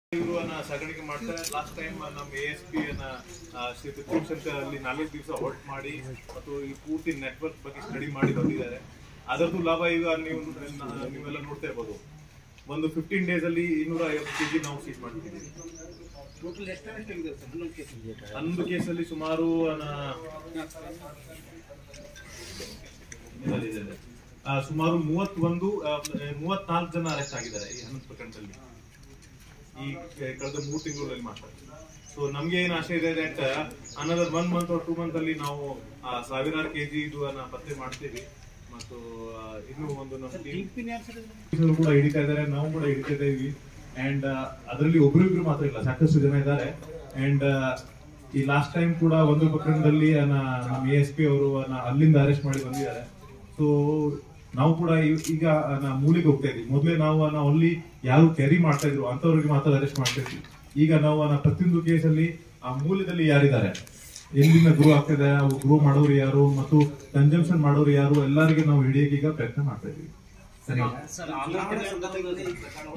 ಇವುಗಳನ್ನ ಸಾಗಾಣಿಕೆ ಮಾಡ್ತಾರೆ ಲಾಸ್ಟ್ ಟೈಮ್ ನಮ್ಮ ಎ ಎಸ್ ಪಿ ಅನ್ನ ಆ, ಶ್ರೀ ತ್ರಿಪುರ ಶಂಕರ್ ಅಲ್ಲಿ ನಾಲ್ಕು ದಿವಸ ಹೊಲ್ಟ್ ಮಾಡಿ ಮತ್ತು ಈ ಪೂರ್ತಿ ನೆಟ್ವರ್ಕ್ ಬಗ್ಗೆ ಸ್ಟಡಿ ಮಾಡಿ ಬಂದಿದ್ದಾರೆ ಅದರದ್ದು ಲಾಭ ಈಗ ನೀವು ನ- ನೀವೆಲ್ಲ ನೋಡ್ತಾ ಇರ್ಬೋದು ಒಂದು ಫಿಫ್ಟೀನ್ ಡೇಸ್ ಅಲ್ಲಿ ಇನ್ನೂರ ಐವತ್ತು ಕೆಜಿ ನಾವು ಸೀಸ್ ಮಾಡ್ತಿದ್ದೀವಿ ಟೋಟಲ್ ಎಷ್ಟು ಆಗಿದೆ ಸರ್ ಹನ್ನೊಂದು ಕೇಸ್ ಹನ್ನೊಂದು ಕೇಸಲ್ಲಿ ಸುಮಾರು ನ- ಇಲ್ಲಿದೆ. ಆ, ಸುಮಾರು ಮೂವತ್ತೊಂದು ಆ, ಮೂವತ್ನಾಲ್ಕು ಜನ ಅರೆಸ್ಟ್ ಆಗಿದ್ದಾರೆ ಈ ಹನ್ನೊಂದು ಪ್ರಕರಣದಲ್ಲಿ ಈ ಕಳೆದ ಮೂರು ತಿಂಗಳಲ್ಲಿ ಮಾತ್ರ ಸೊ ನಮ್ಗೆ ಏನ್ ಆಶೆ ಇದೆ that another one month two month ಅಲ್ಲಿ ನಾವು ಆ, ಸಾವಿರಾರು ಕೆಜಿ ಇದು ಅನ್ನ ಪತ್ತೆ ಮಾಡ್ತೀವಿ ಮತ್ತು ಆ, ಇನ್ನೂ ಒಂದು ನಮ್ಮ team ಪಿನ್ ಯಾರು ಸರ್ ಇದು? ಪೊಲೀಸರು ಕೂಡ ಹಿಡಿತಾ ಇದ್ದಾರೆ ನಾವು ಕೂಡ ಹಿಡಿತಾ ಇದ್ದೀವಿ ಅಂಡ್ ಅದರಲ್ಲಿ ಒಬ್ರು ಇಬ್ರು ಮಾತ್ರ ಇಲ್ಲ ಸಾಕಷ್ಟು ಜನ ಇದ್ದಾರೆ ಅಂಡ್ ಈ ಲಾಸ್ಟ್ ಟೈಮ್ ಕೂಡ ಒಂದು ಪ್ರಕರಣದಲ್ಲಿ ಆ, ನ- ನಮ್ಮ ಎ ಎಸ್ ಪಿ ಅವರು ಆ, ಅಲ್ಲಿಂದ ಅರೆಸ್ಟ್ ಮಾಡಿ ಬಂದಿದ್ದಾರೆ ಸೊ ನಾವು ಕೂಡ ಈ- ಈಗ ಆ, ನಾ ಮೂಲಿಗೆ ಹೋಗ್ತಾ ಇದೀವಿ ಮೊದಲೇ ನಾವು ಓನ್ಲಿ ಯಾರು ಕ್ಯಾರಿ ಮಾಡ್ತಾ ಇದ್ರು ಅಂತವ್ರಿಗೆ ಮಾತ್ರ ಅರೆಸ್ಟ್ ಮಾಡ್ತಾ ಇದ್ವಿ ಈಗ ನಾವು ಆ, ಪ್ರತಿಯೊಂದು ಕೇಸಲ್ಲಿ ಆ ಮೂಲದಲ್ಲಿ ಯಾರಿದ್ದಾರೆ ಎಲ್ಲಿಂದ ಗ್ರೋ ಆಗ್ತಿದೆ ಅವು ಗ್ರೋ ಮಾಡೋರು ಯಾರು ಮತ್ತು ಕನ್ಸಂಪ್ಷನ್ ಮಾಡೋರು ಯಾರು ಎಲ್ಲರಿಗೆ ನಾವು ಹಿಡಿಯಕ್ಕೆ ಈಗ ಪ್ರಯತ್ನ ಮಾಡ್ತಾ ಇದೀವಿ ಸರಿ ಸರ್ ಆಂಧ್ರ ಪ್ರದೇಶದಲ್ಲಿ ಈ ಪ್ರಕರಣ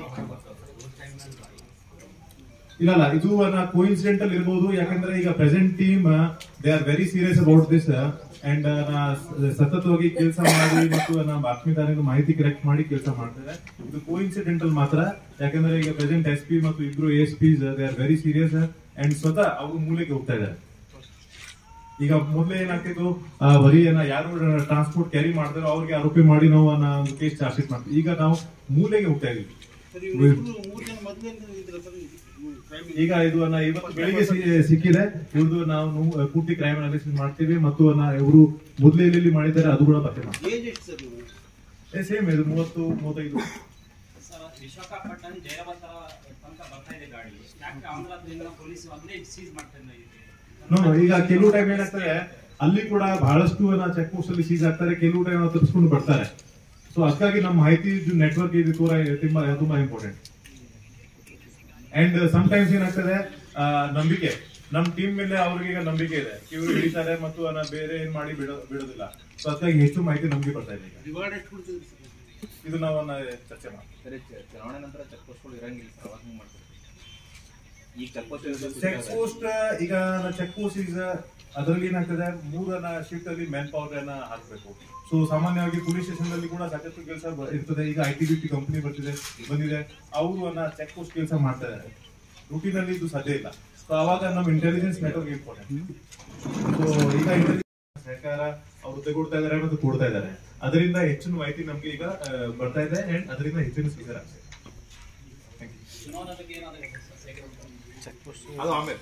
ಇಲ್ಲ ಇಲ್ಲ ಇದು ಕೋಇನ್ಸಿಡೆಂಟಲ್ ಇರಬಹುದು ಯಾಕಂದ್ರೆ ಈಗ present team they are very serious about this and ಸತತವಾಗಿ ಕೆಲಸ ಮಾಡಿ ಮತ್ತು ನಮ್ಮ ಬಾತ್ಮೀದಾರರಿಂದ ಮಾಹಿತಿ ಕಲೆಕ್ಟ್ ಮಾಡಿ ಕೆಲಸ ಮಾಡ್ತಾರೆ ಇದು ಕೋಇನ್ಸಿಡೆಂಟಲ್ ಮಾತ್ರ ಯಾಕಂದ್ರೆ ಈಗ ಪ್ರೆಸೆಂಟ್ ಎಸ್ ಪಿ ಮತ್ತು ಇಬ್ರು S P they are very serious and ಸ್ವತಃ ಅವರು ಮೂಲೆಗೆ ಹೋಗ್ತಾ ಇದ್ದಾರೆ ಈಗ ಮೊದಲೇ ಏನಾಗ್ತಿತ್ತು ಆ, ಬರೀ ಏನ ಯಾರು ಟ್ರಾನ್ಸ್ಪೋರ್ಟ್ ಕ್ಯಾರಿ ಮಾಡ್ತಾರೋ ಅವ್ರಿಗೆ ಆರೋಪಿ ಮಾಡಿ ನಾವು ಅನ್ನ ಒಂದು ಕೇಸ್ ಚಾರ್ಜ್ ಶೀಟ್ ಮಾಡ್ತೀವಿ ಈಗ ನಾವು ಮೂಲೆಗೆ ಹೋಗ್ತಾ ಇದೀವಿ ಸರ್ ಇವ್ರು ಇಬ್ರು ಮೂರು ಜನ ಮೊದಲಿಂದ ಇದ್ರ ಸರ್ ಕ್ರೈಮ್ ಈಗ ಇದು ಅನ್ನ ಇವತ್ತು ಬೆಳಿಗ್ಗೆ ಸಿ- ಸಿಕ್ಕಿದೆ ಇವ್ರದ್ದು ನಾವು ನು- ಪೂರ್ತಿ ಕ್ರೈಮ್ ಅನಾಲಿಸಿಸ್ ಮಾಡ್ತೀವಿ ಮತ್ತು ಅನ್ನ ಇವರು ಮೊದಲೇ ಎಲ್ಲೆಲ್ಲಿ ಮಾಡಿದ್ದಾರೆ ಅದು ಕೂಡ ಪತ್ತೆ ಮಾಡ್ತೀವಿ ಏಜ್ ಎಷ್ಟು ಸರ್ ಇವ್ರು ಸೇಮ್ ಇದು ಮೂವತ್ತು ಮೂವತ್ತೈದು ಸರ್ ವಿಶಾಖಪಟ್ಟಣಂ ಜಯವತ್ತರ ತನಕ ಬರ್ತಾ ಇದೆ ಗಾಡಿ ಯಾಕೆ ಆಂಧ್ರದಿಂದ ಪೊಲೀಸ್ ಅಲ್ಲೇ ಸೀಸ್ ಮಾಡ್ತಾ ಇದೆ ನೋ ನೋ, ಈಗ ಕೆಲವು ಟೈಮ್ ಏನಾಗ್ತದೆ ಅಲ್ಲಿ ಕೂಡ ಬಹಳಷ್ಟು ಚೆಕ್ ಪೋಸ್ಟ್ ಅಲ್ಲಿ ಸೀಸ್ ಆಗ್ತಾರೆ ಕೆಲವು ಟೈಮ್ ತಪ್ಪಿಸ್ಕೊಂಡು ಬರ್ತಾರೆ ಸೊ ಅದಕ್ಕಾಗಿ ನಮ್ಮ ಮಾಹಿತಿ ನೆಟ್ವರ್ಕ್ ಇದು ಕೂಡ ತುಂಬಾ ತುಂಬಾ ಇಂಪಾರ್ಟೆಂಟ್ ಅಂಡ್ ಸಮ್ ಟೈಮ್ಸ್ ಏನಾಗ್ತದೆ ಆ, ನಂಬಿಕೆ ನಮ್ ಟೀಮ್ ಮೇಲೆ ಅವ್ರಿಗೆ ಈಗ ನಂಬಿಕೆ ಇದೆ ಇವರು ಹಿಡಿತಾರೆ ಮತ್ತು ಅನ್ನ ಬೇರೆ ಏನ್ ಮಾಡಿ ಬಿಡೋ ಬಿಡೋದಿಲ್ಲ ಸೊ ಅದಕ್ಕಾಗಿ ಹೆಚ್ಚು ಮಾಹಿತಿ ನಮ್ಗೆ ಬರ್ತಾ ಇದೆ ಈಗ ರಿವಾರ್ಡ್ ಎಷ್ಟು ಕೊಡ್ತಿದ್ರಿ ಸರ್ ಇದು ನಾವನ್ನ ಚರ್ಚೆ ಮಾಡ್ತೀವಿ ಸರಿ ಚ- ಚುನಾವಣೆ ನಂತರ ಚೆಕ್ ಪೋಸ್ಟ್ಗಳು ಇರಂಗಿಲ್ಲ ಸರ್ ಅವಾಗ ಹೆಂಗ್ ಮಾಡ್ತಾರೆ ಈಗ ಚೆಕ್ ಪೋಸ್ಟ್ ಚೆಕ್ ಪೋಸ್ಟ್ ಈಗ ಚೆಕ್ ಪೋಸ್ಟ್ ಈಗ ಅದರಲ್ಲಿ ಏನಾಗ್ತದೆ ಮೂರನ ಶಿಫ್ಟ್ ಅಲ್ಲಿ ಮ್ಯಾನ್ ಪವರ್ ಅನ್ನ ಹಾಕ್ಬೇಕು ಸೊ ಸಾಮಾನ್ಯವಾಗಿ ಪೊಲೀಸ್ ಸ್ಟೇಷನ್ ಅಲ್ಲಿ ಕೂಡ ಸಾಕಷ್ಟು ಕೆಲಸ ಇರ್ತದೆ ಈಗ I T B T company ಬರ್ತಿದೆ ಬಂದಿದೆ ಅವರು ಅನ್ನ ಚೆಕ್ ಪೋಸ್ಟ್ ಕೆಲಸ ಮಾಡ್ತಾ ಇದ್ದಾರೆ ರೂಟೀನ್ ಅಲ್ಲಿ ಇದು ಸಾಧ್ಯ ಇಲ್ಲ ಸೊ ಅವಾಗ ನಮ್ಮ ಇಂಟೆಲಿಜೆನ್ಸ್ ನೆಟ್ವರ್ಕ್ ಇಂಪಾರ್ಟೆಂಟ್ ಸೊ ಈಗ intelligence ಸರ್ಕಾರ ಅವರು ತಗೊಳ್ತಾ ಇದ್ದಾರೆ ಮತ್ತು ಕೊಡ್ತಾ ಇದ್ದಾರೆ ಅದರಿಂದ ಹೆಚ್ಚಿನ ಮಾಹಿತಿ ನಮ್ಗೆ ಈಗ ಆ, ಬರ್ತಾ ಇದೆ ಅಂಡ್ ಅದರಿಂದ ಹೆಚ್ಚಿನ ಸ್ವೀಕಾರ ಆಗ್ತದೆ Thank you. ಚುನಾವಣಾ ಬಗ್ಗೆ ಏನಾದರೂ ಸರ್ ಹೇಗೆ ಉಂಟು? ಅದು ಆಮೇಲೆ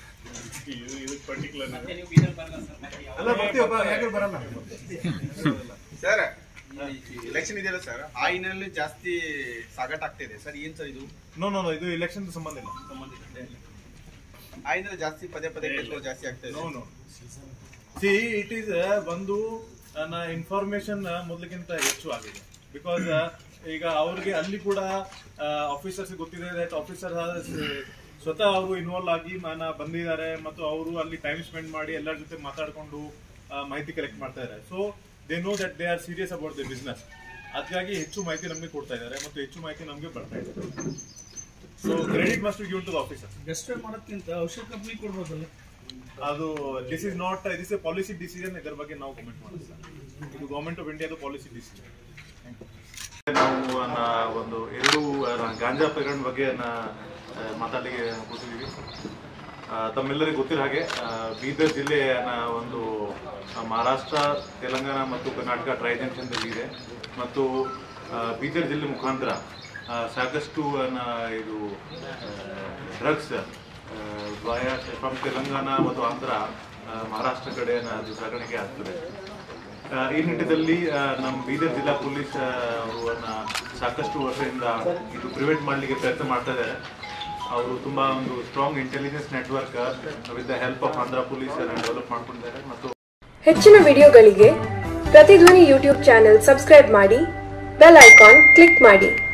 ಮತ್ತೆ ನೀವು ಬೀದರ್ ಬರಲ್ಲ ಸರ್ ಮತ್ತೆ ಯಾವ- ಅಲ್ಲ ಬರ್ತೀವಪ್ಪ ಯಾಕೆ ಬರಲ್ಲ ಸರ್ ಎಲೆಕ್ಷನ್ ಇದೆಯಲ್ಲ ಸರ್ ಆಯಿನಲ್ಲಿ ಜಾಸ್ತಿ ಸಾಗಾಟ ಆಗ್ತಿದೆ ಸರ್ ಏನ್ ಸರ್ ಇದು ನೋ ನೋ ನೋ ಇದು ಎಲೆಕ್ಷನ್ ಸಂಬಂಧ ಇಲ್ಲ ಸಂಬಂಧ ಇದೆ ಆಯಿನಲ್ಲಿ ಜಾಸ್ತಿ ಪದೇ ಪದೇ ಕೆಲಸ ಜಾಸ್ತಿ ಆಗ್ತಾ ಇದೆ no no see it is ಒಂದು ನನ್ನ ಇನ್ಫಾರ್ಮೇಶನ್ ಮೊದಲಿಗಿಂತ ಹೆಚ್ಚು ಆಗಿದೆ ಬಿಕಾಸ್ ಈಗ ಅವ್ರಿಗೆ ಅಲ್ಲಿ ಕೂಡ ಆಫೀಸರ್ಸ್ ಗೊತ್ತಿದೆ ದಟ್ ಆಫೀಸರ್ ಸ್ವತಃ ಅವರು ಇನ್ವಾಲ್ವ್ ಆಗಿ ನಾನು ಬಂದಿದ್ದಾರೆ ಮತ್ತು ಅವರು ಅಲ್ಲಿ ಟೈಮ್ ಸ್ಪೆಂಡ್ ಮಾಡಿ ಎಲ್ಲರ ಜೊತೆ ಮಾತಾಡ್ಕೊಂಡು ಆ, ಮಾಹಿತಿ ಕಲೆಕ್ಟ್ ಮಾಡ್ತಾ ಇದ್ದಾರೆ so they know that they are serious about the business ಅದಕ್ಕಾಗಿ ಹೆಚ್ಚು ಮಾಹಿತಿ ನಮಗೆ ಕೊಡ್ತಾ ಇದ್ದಾರೆ ಮತ್ತು ಹೆಚ್ಚು ಮಾಹಿತಿ ನಮಗೆ ಬರ್ತಾ ಇದೆ so credit must give to the officer destroy ಮಾಡೋದ್ಕಿಂತ ಔಷಧ ಕಂಪ್ನಿ ಕೊಡ್ಬೋದಲ್ಲ ಅದು this is not this a policy decision ಇದರ ಬಗ್ಗೆ ನಾವು ಕಮೆಂಟ್ ಮಾಡಿಲ್ಲ ಇದು ಗವರ್ಮೆಂಟ್ ಆಫ್ ಇಂಡಿಯಾದ ಪಾಲಿಸಿ ಡಿಸಿಷನ್ ನಾವು ನ- ಒಂದು ಎರಡು ನ- ಗಾಂಜಾ ಪ್ರಕರಣ ಬಗ್ಗೆ ನ- ಆ, ಮಾತಾಡಲಿಕ್ಕೆ ಕೂತಿದ್ದೀವಿ ಆ, ತಮ್ಮೆಲ್ಲರಿಗೂ ಗೊತ್ತಿರೋ ಹಾಗೆ ಆ, ಬೀದರ್ ಜಿಲ್ಲೆಯ ನ- ಒಂದು ಆ, ಮಹಾರಾಷ್ಟ್ರ ತೆಲಂಗಾಣ ಮತ್ತು ಕರ್ನಾಟಕ ಟ್ರೈ ಜಂಕ್ಷನ್ದಲ್ಲಿ ಇದೆ ಮತ್ತು ಆ, ಬೀದರ್ ಜಿಲ್ಲೆ ಮುಖಾಂತರ ಆ, ಸಾಕಷ್ಟು ನ- ಇದು ಡ್ರಗ್ಸ್ ಫ್ರಮ್ ತೆಲಂಗಾಣ ಮತ್ತು ಆಂಧ್ರ ಆ, ಮಹಾರಾಷ್ಟ್ರ ಕಡೆ ನ- ಅದು ಸಾಗಾಣಿಕೆ ಆಗ್ತದೆ ಆ, ಈ ನಿಟ್ಟಿನಲ್ಲಿ ಆ, ನಮ್ಮ ಬೀದರ್ ಜಿಲ್ಲಾ ಪೊಲೀಸ್ ಆ, ಅವರು ಅದ್ನ ಸಾಕಷ್ಟು ವರ್ಷದಿಂದ ಇದು ಪ್ರಿವೆಂಟ್ ಮಾಡಲಿಕ್ಕೆ ಪ್ರಯತ್ನ ಮಾಡ್ತಾ ಇದ್ದಾರೆ ಅವರು ತುಂಬಾ ಒಂದು strong intelligence network with the help of Andhra police develop ಮಾಡ್ಕೊಂಡಿದ್ದಾರೆ ಮತ್ತು ಹೆಚ್ಚಿನ ವಿಡಿಯೋಗಳಿಗೆ ಪ್ರತಿಧ್ವನಿ ಯೂಟ್ಯೂಬ್ ಚಾನೆಲ್ ಸಬ್ಸ್ಕ್ರೈಬ್ ಮಾಡಿ ಬೆಲ್ ಐಕಾನ್ ಕ್ಲಿಕ್ ಮಾಡಿ